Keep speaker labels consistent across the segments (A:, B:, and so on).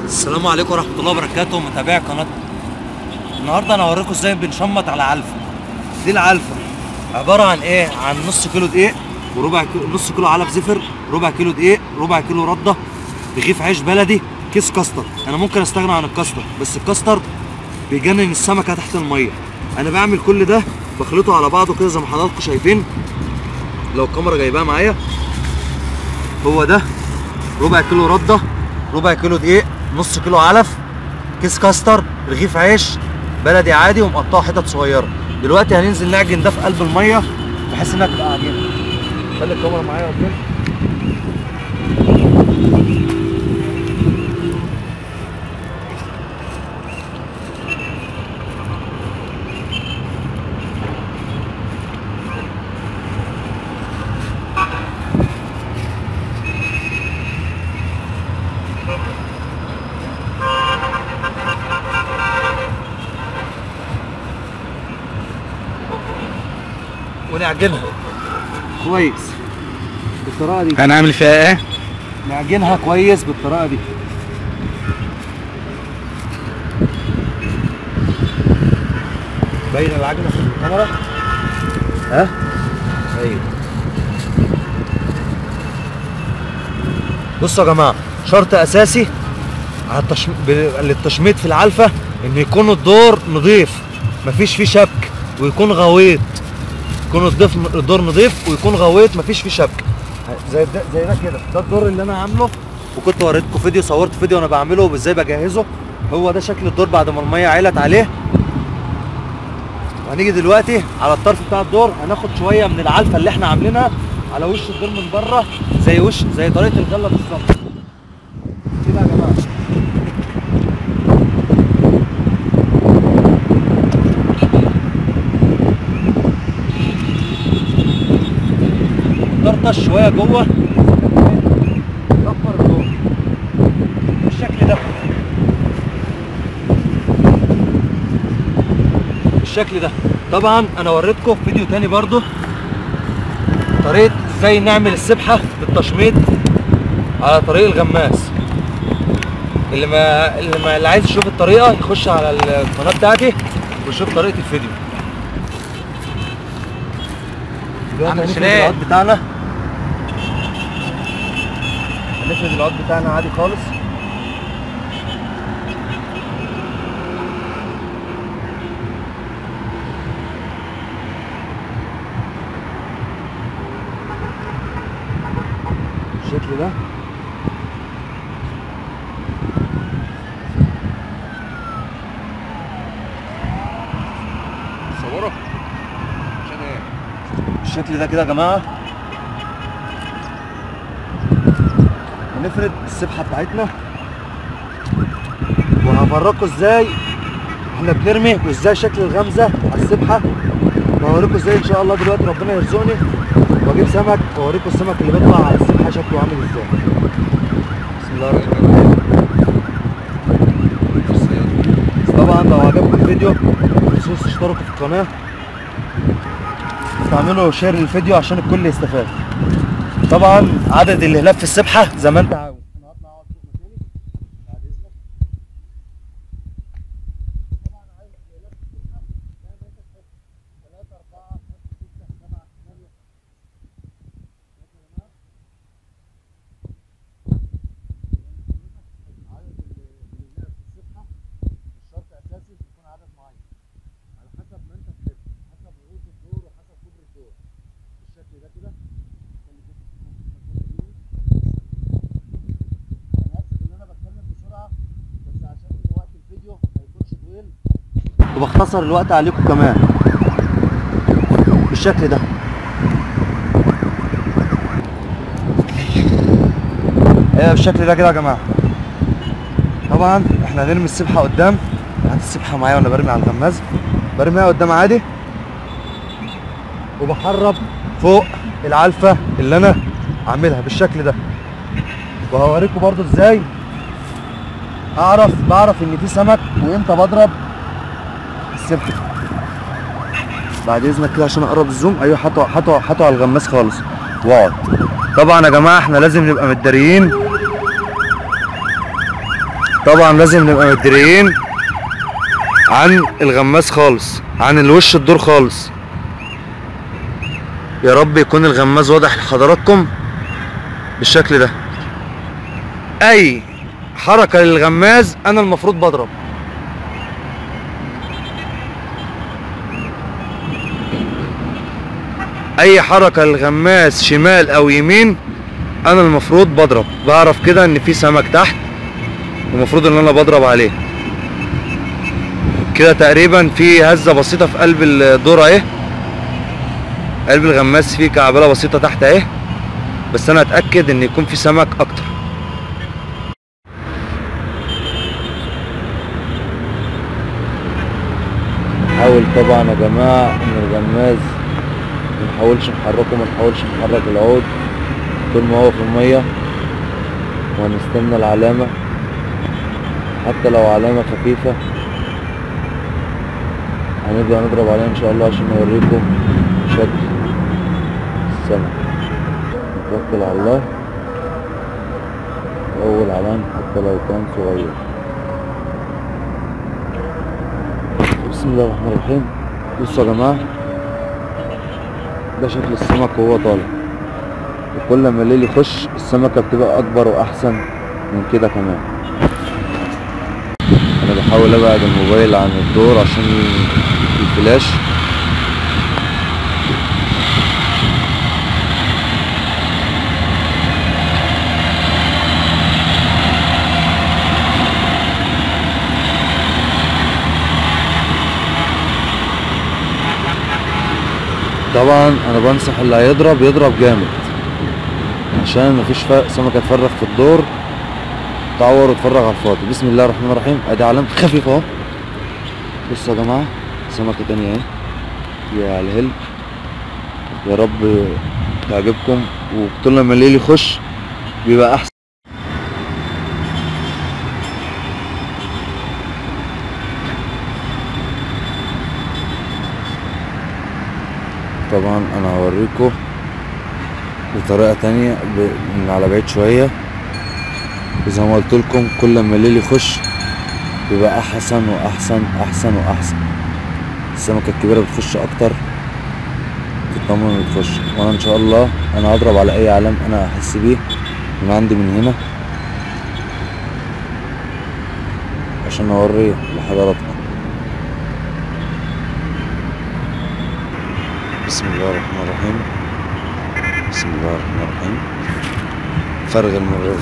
A: السلام عليكم ورحمة الله وبركاته متابعي قناة النهاردة أنا هوريكم إزاي بنشمط على علفة دي العلفة عبارة عن إيه؟ عن نص كيلو دقيق وربع كيلو نص كيلو علف زفر ربع كيلو دقيق ربع كيلو ردة رغيف عيش بلدي كيس كاستر أنا ممكن أستغنى عن الكاستر بس الكاستر بيجنن السمكة تحت المية أنا بعمل كل ده بخلطه على بعضه كده زي ما حضراتكم شايفين لو الكاميرا جايباها معايا هو ده ربع كيلو رده ربع كيلو دقيق نص كيلو علف كيس كاستر رغيف عيش بلدي عادي ومقطعه حتت صغيره دلوقتي هننزل نعجن ده في قلب الميه بحيث انها تبقى عجينه خلي الكاميرا معايا قدام ونعجنها كويس بالطريقه دي
B: هنعمل فيها ايه؟
A: نعجنها كويس بالطريقه دي باين العجنه في الكاميرا ها ايوه بصوا يا جماعه شرط اساسي على التشم... ب- للتشميط في العلفه ان يكون الدور نظيف مفيش فيه شبك ويكون غويط يكون الضيف الدور نظيف ويكون غويط مفيش فيه شبك زي ده زي ده كده ده الدور اللي انا عامله وكنت وريتكم فيديو صورت فيديو وانا بعمله وازاي بجهزه هو ده شكل الدور بعد ما الميه عيلت عليه وهنيجي دلوقتي على الطرف بتاع الدور هناخد شويه من العلفه اللي احنا عاملينها على وش الدور من بره زي وش زي طريقه الغله بالظبط كده يا جماعه طرطش شويه جوه كبر الدور بالشكل ده بالشكل ده طبعا انا وريتكم في فيديو تاني برضو طريقه ازاي نعمل السبحه بالتشميط على طريق الغماس اللي ما اللي, ما اللي عايز يشوف الطريقه يخش على القناه بتاعتي ويشوف طريقه الفيديو دلوقتي
B: عم
A: هنفرد
B: شريف.
A: العود بتاعنا هنفرد العود بتاعنا عادي خالص بالشكل ده
B: صوره عشان ايه؟
A: بالشكل ده كده يا جماعه هنفرد السبحه بتاعتنا وهفرجكم ازاي احنا بنرمي وازاي شكل الغمزه على السبحه وهوريكم ازاي ان شاء الله دلوقتي ربنا يرزقني واجيب سمك واوريكم السمك اللي بيطلع على السبحه شكله عامل ازاي بسم الله الرحمن الرحيم بس طبعا لو عجبكم الفيديو ما تنسوش تشتركوا في القناه تعملوا شير للفيديو عشان الكل يستفاد طبعا عدد الهلاف في السبحه زي ما انت عاوز انا هطلع اقعد فوق مكاني بعد اذنك طبعا عايز الهلاف في السبحه زي ما انت تحب 3 4 5 6 7 8 ماشي يا جماعه عدد الهلاف في السبحه مش شرط اساسي يكون عدد معين على حسب ما انت تحب حسب عروض الدور وحسب كبر الدور بالشكل ده كده خلي بالك من انا اسف ان انا بتكلم بسرعه بس عشان وقت الفيديو ما يكونش طويل وبختصر الوقت عليكم كمان بالشكل ده ايه بالشكل ده كده يا جماعه طبعا احنا هنرمي السبحه قدام هات السبحه معايا وانا برمي على الغماز برميها قدام عادي وبحرب فوق العلفه اللي انا عاملها بالشكل ده وهوريكم برضو ازاي اعرف بعرف ان في سمك وامتى بضرب السبحه بعد اذنك كده عشان اقرب الزوم ايوه حطوا حطوا حطوا على الغماز خالص واقعد طبعا يا جماعه احنا لازم نبقى متداريين طبعا لازم نبقى مدريين عن الغماز خالص عن الوش الدور خالص يا رب يكون الغماز واضح لحضراتكم بالشكل ده اي حركة للغماز انا المفروض بضرب اي حركة للغماز شمال او يمين انا المفروض بضرب بعرف كده ان في سمك تحت المفروض ان انا بضرب عليه كده تقريبا في هزة بسيطة في قلب الدور اهي قلب الغماز فيه كعبلة بسيطة تحت اهي بس انا اتأكد ان يكون في سمك اكتر حاول طبعا يا جماعة ان الغماز منحاولش نحركه منحاولش نحرك العود طول ما هو في المية وهنستنى العلامة حتى لو علامة خفيفة هنبدأ نضرب عليها ان شاء الله عشان نوريكم شكل السمك نتوكل على الله أول علامة حتى لو كان صغير بسم الله الرحمن الرحيم بصوا يا جماعة ده شكل السمك وهو طالع وكل ما الليل يخش السمكة بتبقى أكبر وأحسن من كده كمان أنا بحاول أبعد الموبايل عن الدور عشان الفلاش طبعا انا بنصح اللي هيضرب يضرب جامد عشان مفيش ف- سمكه تفرغ في الدور تعور وتفرغ على الفاضي بسم الله الرحمن الرحيم ادي علامة خفيفة اهو بصوا يا جماعة سمكة تانية اهي يا على الهل يا رب تعجبكم وطول لما الليل يخش بيبقى احسن طبعا انا هوريكم بطريقة تانية ب- من على بعيد شوية وزي ما قلت لكم كل ما الليل يخش بيبقى احسن واحسن احسن واحسن السمكة الكبيرة بتخش اكتر تطمن إنها بتخش وانا ان شاء الله انا هضرب على اي علام انا احس بيه من عندي من هنا عشان اوري لحضراتكم بسم الله الرحمن الرحيم بسم الله الرحمن الرحيم فرغ المرة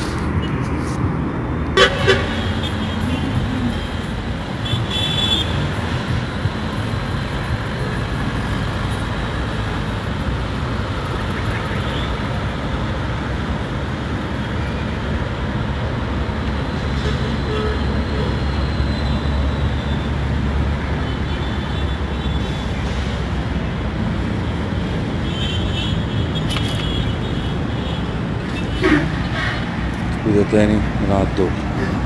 A: وده تاني من على الدور